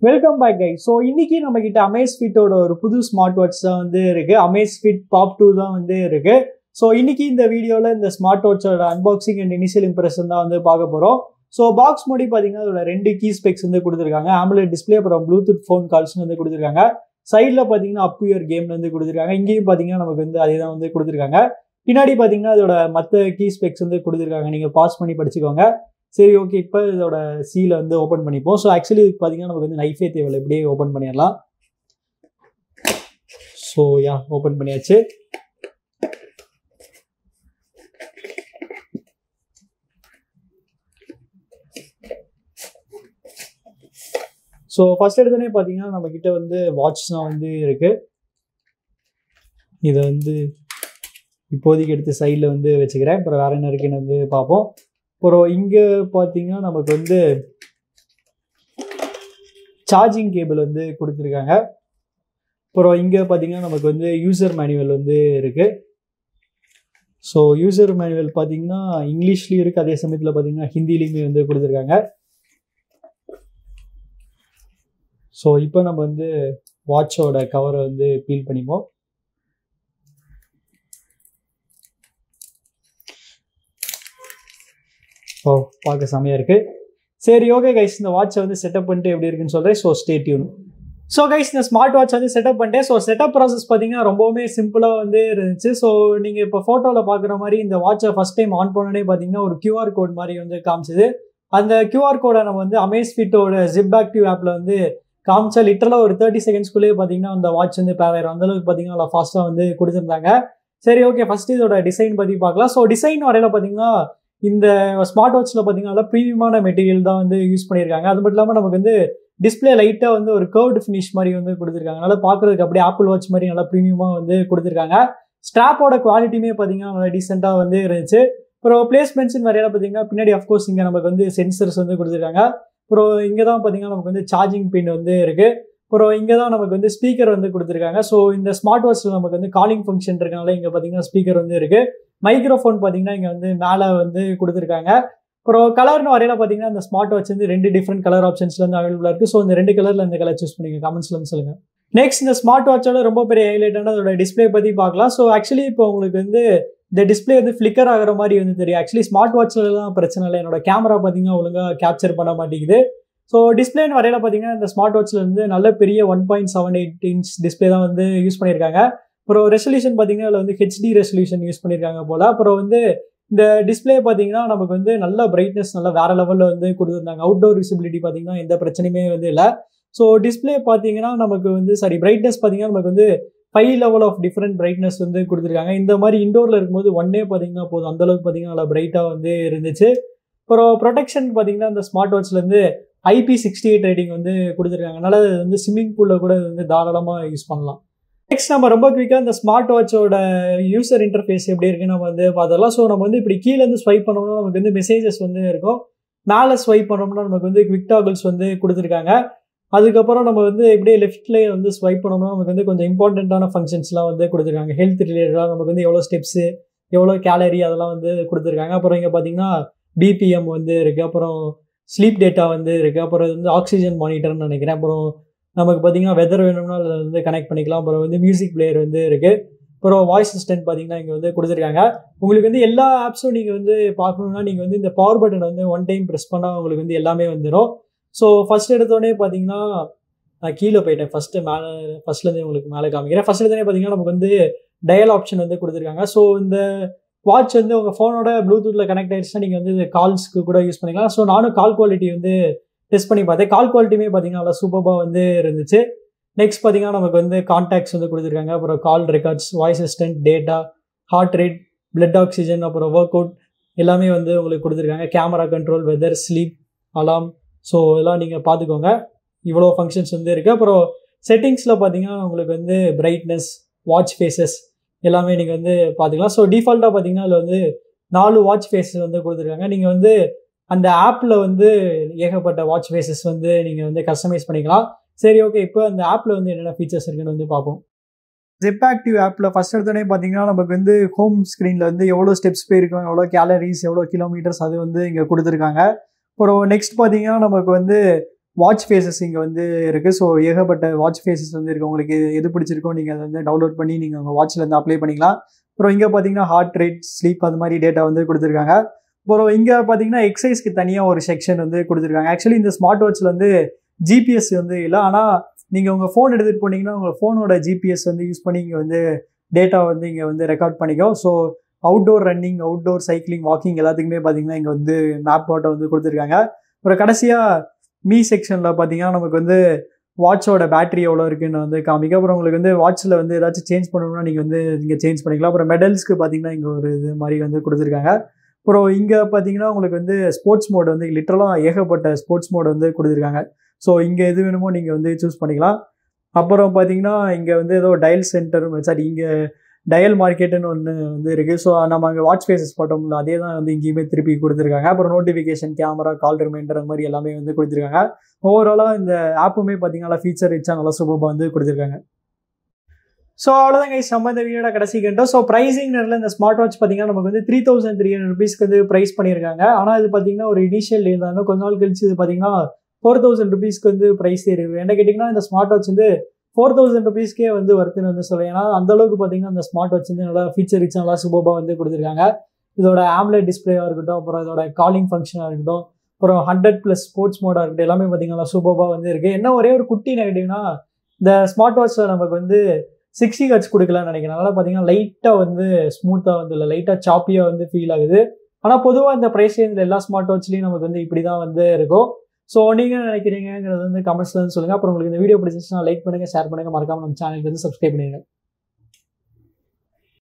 welcome back guy so இன்னைக்கு நம்ம கிட்ட அமேஸ் ஃபிட்டோட ஒரு புது ஸ்மார்ட் வாட்ச் தான் வந்து இருக்கு அமேஸ் ஃபிட் பாப் டூ தான் வந்து இருக்கு ஸோ இன்னைக்கு இந்த வீடியோவில் இந்த ஸ்மார்ட் வாட்சோட அன்பாக்சிங் அண்ட் இனிஷியல் இம்ப்ரெஷன் தான் வந்து பார்க்க போகிறோம் ஸோ பாக்ஸ் மூடி பார்த்தீங்கன்னா அதோட ரெண்டு கீ ஸ்பெக்ஸ் வந்து கொடுத்துருக்காங்க ஆம்புலட் டிஸ்பிளே அப்புறம் ப்ளூடூத் ஃபோன் கால்ஸ் வந்து கொடுத்துருக்காங்க சைடில் பார்த்தீங்கன்னா அப் யுவர் கேம் வந்து கொடுத்துருக்காங்க இங்கேயும் பார்த்தீங்கன்னா நமக்கு வந்து அதே தான் வந்து கொடுத்துருக்காங்க பின்னாடி பார்த்தீங்கன்னா அதோட மற்ற கீ ஸ்பெக்ஸ் வந்து கொடுத்துருக்காங்க நீங்கள் பாஸ் பண்ணி படிச்சுக்கோங்க சரி ஓகே இப்போ இதோட சீலை வந்து ஓப்பன் பண்ணிப்போம் ஸோ ஆக்சுவலி இதுக்கு பார்த்தீங்கன்னா நமக்கு வந்து நைஃபே தேவையில்லை இப்படியே ஓப்பன் பண்ணிடலாம் ஸோ யா ஓப்பன் பண்ணியாச்சு ஸோ ஃபர்ஸ்ட் எடுத்தோடனே பார்த்தீங்கன்னா நம்ம கிட்ட வந்து வாட்ச் தான் வந்து இருக்கு இதை வந்து இப்போதைக்கு எடுத்து சைடில் வந்து வச்சுக்கிறேன் அப்புறம் வேற என்ன இருக்குன்னு வந்து பார்ப்போம் அப்புறம் இங்கே பார்த்தீங்கன்னா நமக்கு வந்து சார்ஜிங் கேபிள் வந்து கொடுத்துருக்காங்க அப்புறம் இங்கே பார்த்தீங்கன்னா நமக்கு வந்து யூசர் மேனுவல் வந்து இருக்குது ஸோ யூசர் மேனுவல் பார்த்தீங்கன்னா இங்கிலீஷ்லேயும் இருக்குது அதே சமயத்தில் பார்த்தீங்கன்னா ஹிந்திலையுமே வந்து கொடுத்துருக்காங்க ஸோ இப்போ நம்ம வந்து வாட்சோட கவரை வந்து பீல் பண்ணிப்போம் ஓ பார்க்க செமையாக இருக்குது சரி ஓகே கைஸ் இந்த வாட்சை வந்து செட்டப் பண்ணிட்டு எப்படி இருக்குன்னு சொல்கிறேன் so stay tuned so guys இந்த ஸ்மார்ட் வாட்ச் வந்து செட்டப் பண்ணிட்டேன் ஸோ செட்டப் ப்ராசஸ் பார்த்தீங்கன்னா ரொம்பவுமே சிம்பிளாக வந்து இருந்துச்சு ஸோ நீங்கள் இப்போ ஃபோட்டோவில் பார்க்குற மாதிரி இந்த வாட்சை ஃபஸ்ட் டைம் ஆன் பண்ணனே பார்த்தீங்கன்னா ஒரு கியூஆர் கோட் மாதிரி வந்து காமிச்சது அந்த கியூஆர் கோடை நம்ம வந்து அமேஸ்ஃபிட்டோட ஜிப் ஆக்டிவ் ஆப்பில் வந்து காமிச்சா லிட்டரலாக ஒரு தேர்ட்டி செகண்ட்ஸ்குள்ளேயே பார்த்தீங்கன்னா அந்த வாட்ச் வந்து பேர் ஆயிரும் அந்தளவுக்கு பார்த்தீங்கன்னா நல்லா ஃபாஸ்ட்டாக வந்து கொடுத்துருந்தாங்க சரி ஓகே ஃபஸ்ட்டு இதோட டிசைன் பற்றி பார்க்கலாம் ஸோ டிசைன் வரையில் பார்த்தீங்கன்னா இந்த ஸ்மார்ட் வாட்ச்சில் பார்த்தீங்கன்னா ப்ரீமியமான மெட்டீரியல் தான் வந்து யூஸ் பண்ணியிருக்காங்க அது மட்டும் இல்லாமல் நமக்கு வந்து டிஸ்பிளே லைட்டாக வந்து ஒரு கர்வ்டு ஃபினிஷ் மாதிரி வந்து கொடுத்துருக்காங்க நல்லா பார்க்குறதுக்கு அப்படியே ஆப்பிள் வாட்ச் மாதிரி நல்லா ப்ரீமியமாக வந்து கொடுத்துருக்காங்க ஸ்ட்ராப்போட குவாலிட்டியுமே பார்த்தீங்கன்னா நல்லா டீசெண்டாக வந்து இருந்துச்சு அப்புறம் பிளேஸ்மெண்ட்ஸ்னு வரையில பார்த்தீங்கன்னா பின்னாடி அஃப்கோர்ஸ் இங்கே நமக்கு வந்து சென்சர்ஸ் வந்து கொடுத்துருக்காங்க அப்புறம் இங்கே தான் பார்த்தீங்கன்னா நமக்கு வந்து சார்ஜிங் பின் வந்து இருக்குது அப்புறம் இங்கே தான் நமக்கு வந்து ஸ்பீக்கர் வந்து கொடுத்துருக்காங்க ஸோ இந்த ஸ்மார்ட் வாட்ச்சில் நமக்கு வந்து காலிங் ஃபங்க்ஷன் இருக்கனால இங்கே பார்த்தீங்கன்னா ஸ்பீக்கர் வந்து இருக்குது மைக்ரோஃபோன் பார்த்தீங்கன்னா இங்கே வந்து மேலே வந்து கொடுத்துருக்காங்க அப்புறம் கலர்னு வரையில பார்த்தீங்கன்னா இந்த ஸ்மார்ட் வாட்ச் வந்து ரெண்டு டிஃப்ரெண்ட் கலர் ஆப்ஷன்ஸ்ல வந்து அவைலபிளாக இருக்குது ஸோ இந்த ரெண்டு கலரில் இந்த கலர் சூஸ் பண்ணிங்க கமெண்ட்ஸ்ல வந்து சொல்லுங்கள் நெக்ஸ்ட் இந்த ஸ்மார்ட் வாட்சோட ரொம்ப பெரிய ஹைலைட்டான அதோட டிஸ்பிளே பற்றி பார்க்கலாம் ஸோ ஆக்சுவலி இப்போ உங்களுக்கு வந்து இந்த டிஸ்பிளே வந்து ஃப்ளிக்கர் ஆகிற மாதிரி வந்து தெரியும் ஆக்சுவலி ஸ்மார்ட் வாட்ச்லாம் பிரச்சனை இல்லை என்னோட கேமரா பார்த்தீங்கன்னா ஒழுங்காக கேப்சர் பண்ண மாட்டேங்குது ஸோ டிஸ்பிளேன்னு வரையில பார்த்தீங்கன்னா இந்த ஸ்மார்ட் வாட்சில் வந்து நல்ல பெரிய one point seven eight inch display தான் வந்து யூஸ் பண்ணியிருக்காங்க அப்புறம் ரெசல்யூஷன் பார்த்தீங்கன்னா அதில் வந்து ஹெச்டி ரெசல்யூஷன் யூஸ் பண்ணியிருக்காங்க போல் அப்புறம் வந்து இந்த டிஸ்பிளே பார்த்தீங்கன்னா நமக்கு வந்து நல்ல பிரைட்னஸ் நல்லா வேற லெவலில் வந்து கொடுத்துருந்தாங்க அவுட்டோர் விசிபிலிட்டி பார்த்தீங்கன்னா எந்த பிரச்சனையுமே வந்து இல்லை ஸோ டிஸ்பிளே பார்த்தீங்கன்னா நமக்கு வந்து சாரி பிரைட்னஸ் பார்த்தீங்கன்னா நமக்கு வந்து five level of different brightness வந்து கொடுத்துருக்காங்க இந்த மாதிரி இண்டோரில் இருக்கும்போது ஒன்னே பார்த்தீங்கன்னா போதும் அந்தளவுக்கு பார்த்தீங்கன்னா நல்லா பிரைட்டாக வந்து இருந்துச்சு அப்புறம் ப்ரொடெக்ஷன் பார்த்தீங்கன்னா இந்த ஸ்மார்ட் வாட்ச்லேருந்து ஐபி சிக்ஸ்டி எயிட் ரேட்டிங் வந்து கொடுத்துருக்காங்க அதனால அது வந்து ஸ்விம்மிங் பூலில் கூட வந்து தாராளமாக யூஸ் பண்ணலாம் நெக்ஸ்ட் நம்ம ரொம்ப குயிக்காக இந்த ஸ்மார்ட் வாட்சோட யூசர் இன்டர்ஃபேஸ் எப்படி இருக்குன்னு நம்ம வந்து பார்த்தரலாம் ஸோ நம்ம வந்து இப்படி கீழேருந்து ஸ்வைப் பண்ணோம்னா நமக்கு வந்து மெசேஜஸ் வந்து இருக்கும் மேலே ஸ்வைப் பண்ணோம்னா நமக்கு வந்து குவிக் டாகிள்ஸ் வந்து கொடுத்துருக்காங்க அதுக்கப்புறம் நம்ம வந்து இப்படியே லெஃப்ட்லேயே வந்து ஸ்வைப் பண்ணோம்னா நமக்கு வந்து கொஞ்சம் இம்பார்ட்டண்ட்டான ஃபங்க்ஷன்ஸ்லாம் வந்து கொடுத்துருக்காங்க ஹெல்த் ரிலேட்டடாக நமக்கு வந்து எவ்வளோ ஸ்டெப்ஸு எவ்வளோ கேலரி அதெல்லாம் வந்து கொடுத்துருக்காங்க அப்புறம் இங்கே பார்த்தீங்கன்னா பிபிஎம் வந்து இருக்குது அப்புறம் ஸ்லீப் டேட்டா வந்து இருக்குது அப்புறம் வந்து ஆக்சிஜன் மானிட்டர்னு நினைக்கிறேன் அப்புறம் நமக்கு பார்த்தீங்கன்னா வெதர் வேணும்னா அதில் வந்து கனெக்ட் பண்ணிக்கலாம் அப்புறம் வந்து மியூசிக் பிளேயர் வந்து இருக்குது அப்புறம் வாய்ஸ் அசிஸ்டன்ட் பார்த்தீங்கன்னா இங்கே வந்து கொடுத்துருக்காங்க உங்களுக்கு வந்து எல்லா ஆப்ஸும் நீங்கள் வந்து பார்க்கணுன்னா நீங்கள் வந்து இந்த பவர் பட்டன் வந்து ஒன் டைம் ப்ரெஸ் பண்ணால் உங்களுக்கு வந்து எல்லாமே வந்துடும் ஸோ ஃபஸ்ட் எடுத்தோடனே பார்த்தீங்கன்னா நான் கீழே போயிட்டேன் ஃபஸ்ட்டு மேலே ஃபஸ்ட்லேருந்து உங்களுக்கு மேலே காமிக்கிறேன் ஃபஸ்ட் எடுத்தோடனே பார்த்தீங்கன்னா நமக்கு வந்து டயல் ஆப்ஷன் வந்து கொடுத்துருக்காங்க ஸோ இந்த வாட்ச் வந்து உங்கள் ஃபோனோட ப்ளூடூத்தில் கனெக்ட் ஆகிடுச்சுன்னா நீங்கள் வந்து கால்ஸ்க்கு கூட யூஸ் பண்ணிக்கலாம் ஸோ நானும் கால் குவாலிட்டி வந்து டெஸ்ட் பண்ணி பார்த்தேன் கால் குவாலிட்டியுமே பார்த்தீங்கன்னா நல்லா சூப்பராக வந்து இருந்துச்சு நெக்ஸ்ட் பார்த்தீங்கன்னா நமக்கு வந்து கான்டாக்ட்ஸ் வந்து கொடுத்துருக்காங்க அப்புறம் call records voice assistant data heart rate blood oxygen அப்புறம் ஒர்க் அவுட் எல்லாமே வந்து உங்களுக்கு கொடுத்துருக்காங்க camera control weather sleep alarm so இதெல்லாம் நீங்கள் பார்த்துக்கோங்க இவ்வளோ ஃபங்க்ஷன்ஸ் வந்து இருக்குது அப்புறம் செட்டிங்ஸில் பார்த்தீங்கன்னா உங்களுக்கு வந்து பிரைட்னஸ் வாட்ச் ஃபேஸஸ் எல்லாமே நீங்கள் வந்து பார்த்துக்கலாம் ஸோ டிஃபால்ட்டாக பார்த்தீங்கன்னா அதில் வந்து நாலு வாட்ச் ஃபேஸஸ் வந்து கொடுத்துருக்காங்க நீங்கள் வந்து அந்த ஆப்பில் வந்து ஏகப்பட்ட வாட்ச் ஃபேஸஸ் வந்து நீங்கள் வந்து கஸ்டமைஸ் பண்ணிக்கலாம் சரி ஓகே இப்போ அந்த ஆப்பில் வந்து என்னென்ன ஃபீச்சர்ஸ் இருக்குன்னு வந்து பார்ப்போம் ஜிப் ஆக்டிவ் ஆப்பில் ஃபஸ்ட் எடுத்தோடனே பார்த்தீங்கன்னா நமக்கு வந்து ஹோம் ஸ்க்ரீனில் வந்து எவ்வளோ ஸ்டெப்ஸ் போயிருக்கோம் எவ்வளோ கேலரிஸ் எவ்வளோ கிலோமீட்டர்ஸ் அது வந்து இங்கே கொடுத்துருக்காங்க அப்புறம் நெக்ஸ்ட் பார்த்தீங்கன்னா நமக்கு வந்து வாட்ச் ஃபேஸஸ் இங்கே வந்து இருக்குது ஸோ ஏகப்பட்ட வாட்ச் ஃபேஸஸ் வந்து இருக்குது உங்களுக்கு எது பிடிச்சிருக்கோ நீங்கள் அதை வந்து டவுன்லோட் பண்ணி நீங்கள் உங்கள் வாட்சில் இருந்து அப்ளை பண்ணிக்கலாம் அப்புறம் இங்கே பார்த்தீங்கன்னா ஹார்ட் ரேட் ஸ்லீப் அது மாதிரி டேட்டா வந்து கொடுத்துருக்காங்க அப்புறம் இங்கே பார்த்தீங்கன்னா எக்ஸசைஸ்க்கு தனியாக ஒரு செக்ஷன் வந்து கொடுத்துருக்காங்க ஆக்சுவலி இந்த ஸ்மார்ட் வாட்சில் வந்து ஜிபிஎஸ் வந்து இல்லை ஆனால் நீங்கள் உங்கள் ஃபோன் எடுத்துகிட்டு போனீங்கன்னா உங்கள் ஃபோனோட ஜிபிஎஸ் வந்து யூஸ் பண்ணி இங்கே வந்து டேட்டா வந்து இங்கே வந்து ரெக்கார்ட் பண்ணிக்கோ so outdoor running outdoor cycling walking எல்லாத்துக்குமே பார்த்தீங்கன்னா இங்கே வந்து மேப் போட்டோ வந்து கொடுத்துருக்காங்க அப்புறம் கடைசியாக மீ செக்ஷனில் பார்த்தீங்கன்னா நமக்கு வந்து வாட்சோட பேட்டரி எவ்வளோ இருக்குன்னு வந்து காமிக்க அப்புறம் உங்களுக்கு வந்து வாட்சில் வந்து ஏதாச்சும் சேஞ்ச் பண்ணணும்னா நீங்கள் வந்து இங்கே சேஞ்ச் பண்ணிக்கலாம் அப்புறம் மெடல்ஸ்க்கு பார்த்தீங்கன்னா இங்கே ஒரு இது மாதிரி வந்து கொடுத்துருக்காங்க அப்புறம் இங்கே பார்த்தீங்கன்னா உங்களுக்கு வந்து ஸ்போர்ட்ஸ் மோட் வந்து லிட்டரலாக ஏகப்பட்ட ஸ்போர்ட்ஸ் மோட் வந்து கொடுத்துருக்காங்க ஸோ இங்கே எது வேணுமோ நீங்கள் வந்து சூஸ் பண்ணிக்கலாம் அப்புறம் பார்த்தீங்கன்னா இங்கே வந்து ஏதோ டயல் சென்டர் சாரி இங்கே டயல் மார்க்கெட்டுன்னு ஒன்று வந்து இருக்குது ஸோ நம்ம அங்கே வாட்ச் ஃபேஸஸ் போட்டோம்ல அதே தான் வந்து இங்கேயுமே திருப்பி கொடுத்துருக்காங்க அப்புறம் நோட்டிஃபிகேஷன் கேமரா கால் ரிமைண்டர் அந்த மாதிரி எல்லாமே வந்து கொடுத்துருக்காங்க ஓவராலாக இந்த ஆப்புமே பார்த்தீங்கன்னா ஃபீச்சர் ரிச்சாக நல்லா சூப்பராக வந்து கொடுத்துருக்காங்க ஸோ அவ்வளோதான் கைஸ் நம்ம இந்த வீடியோட கடைசி கண்டோம் ஸோ ப்ரைஸிங் நேரில் இந்த ஸ்மார்ட் வாட்ச் பார்த்தீங்கன்னா நமக்கு வந்து த்ரீ தௌசண்ட் த்ரீ ஹண்ட்ரட் ருபீஸ்க்கு வந்து ப்ரைஸ் பண்ணியிருக்காங்க ஆனால் இது பார்த்தீங்கன்னா ஒரு இனிஷியல் இருந்தாங்க கொஞ்ச நாள் கழிச்சு இது பார்த்தீங்கன்னா ஃபோர் தௌசண்ட் ருபீஸ்க்கு வந்து ப்ரைஸ் இருக்குது என்ன கேட்டிங்கன்னா இந்த ஸ்மார்ட் வாட்ச் வந்து ஃபோர் தௌசண்ட் ருபீஸ்க்கே வந்து வருதுன்னு வந்து சொல்லுவேன் ஏன்னா அந்த அளவுக்கு பார்த்தீங்கன்னா அந்த ஸ்மார்ட் வாட்ச் வந்து நல்லா ஃபீச்சர் ரிச் நல்லா சூப்பராக வந்து கொடுத்துருக்காங்க இதோட ஆம்லெட் டிஸ்பிளேவாக இருக்கட்டும் அப்புறம் இதோட காலிங் ஃபங்க்ஷனாக இருக்கட்டும் அப்புறம் ஹண்ட்ரட் ப்ளஸ் ஸ்போர்ட்ஸ் மோடாக இருக்கட்டும் எல்லாமே பார்த்தீங்கன்னா சூப்பராக வந்து இருக்குது என்ன ஒரே ஒரு குட்டி நெகட்டிவ்னா இந்த ஸ்மார்ட் வாட்ச்சில் நமக்கு வந்து சிக்ஸ்டி ஹர்ட்ஸ் கொடுக்கலாம்னு நினைக்கிறேன் அதனால் பார்த்தீங்கன்னா லைட்டாக வந்து ஸ்மூத்தாக வந்து இல்லை லைட்டாக சாப்பியாக வந்து ஃபீல் ஆகுது ஆனால் பொதுவாக இந்த ப்ரைஸ் ரேஞ்சில் எல்லா ஸ்மார்ட் வாட்ச்லேயும் நமக்கு வந்து இப்படி தான் வந்து இருக்கும் ஸோ நீங்கள் என்ன நினைக்கிறீங்கிறது வந்து கமெண்ட்ஸில் வந்து சொல்லுங்கள் அப்புறம் உங்களுக்கு இந்த வீடியோ பிடிச்சிச்சுன்னா லைக் பண்ணுங்கள் ஷேர் பண்ணுங்கள் மறக்காம நம்ம சேனலுக்கு வந்து சப்ஸ்கிரைப் பண்ணிடுங்க